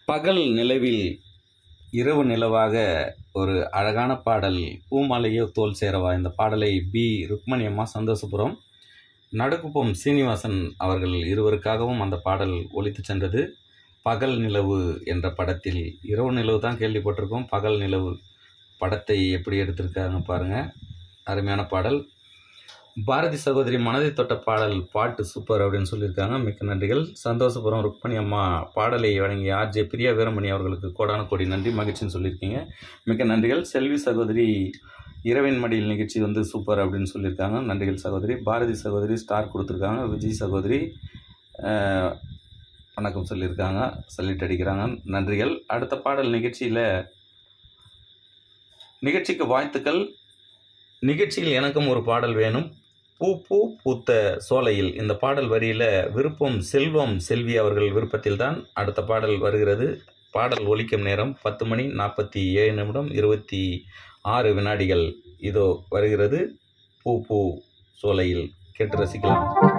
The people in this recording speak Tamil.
பகல் நிலவில் இரவு நிலவாக ஒரு அழகான பாடல் பூமாலையோ தோல் சேரவா இந்த பாடலை பி ருக்மணி அம்மா சந்தோஷபுரம் நடுக்குப்பம் சீனிவாசன் அவர்கள் இருவருக்காகவும் அந்த பாடல் ஒலித்து சென்றது பகல் நிலவு என்ற படத்தில் இரவு நிலவு தான் கேள்விப்பட்டிருக்கோம் பகல் நிலவு படத்தை எப்படி எடுத்திருக்காங்க பாருங்கள் அருமையான பாடல் பாரதி சகோதரி மனதை தொட்ட பாடல் பாட்டு சூப்பர் அப்படின்னு சொல்லியிருக்காங்க மிக்க நன்றிகள் சந்தோஷபுரம் ருக்மணி அம்மா பாடலை வழங்கிய ஆர்ஜே பிரியா வீரமணி அவர்களுக்கு கோடான கோடி நன்றி மகிழ்ச்சின்னு சொல்லியிருக்கீங்க மிக்க நன்றிகள் செல்வி சகோதரி இரவின் மடியில் நிகழ்ச்சி வந்து சூப்பர் அப்படின்னு சொல்லியிருக்காங்க நன்றிகள் சகோதரி பாரதி சகோதரி ஸ்டார் கொடுத்துருக்காங்க விஜய் சகோதரி அஹ், வணக்கம் சொல்லியிருக்காங்க சல்யூட் அடிக்கிறாங்க நன்றிகள் அடுத்த பாடல் நிகழ்ச்சியில் நிகழ்ச்சிக்கு வாழ்த்துக்கள் நிகழ்ச்சியில் எனக்கும் ஒரு பாடல் வேணும் பூ பூ பூத்த சோலையில் இந்த பாடல் வரியில் விருப்பம் செல்வம் செல்வி அவர்கள் விருப்பத்தில் தான் அடுத்த பாடல் வருகிறது பாடல் ஒலிக்கும் நேரம் பத்து மணி நாற்பத்தி ஏழு நிமிடம் இருபத்தி ஆறு வினாடிகள் இதோ வருகிறது பூ பூ சோலையில் கேட்டு ரசிக்கலாம்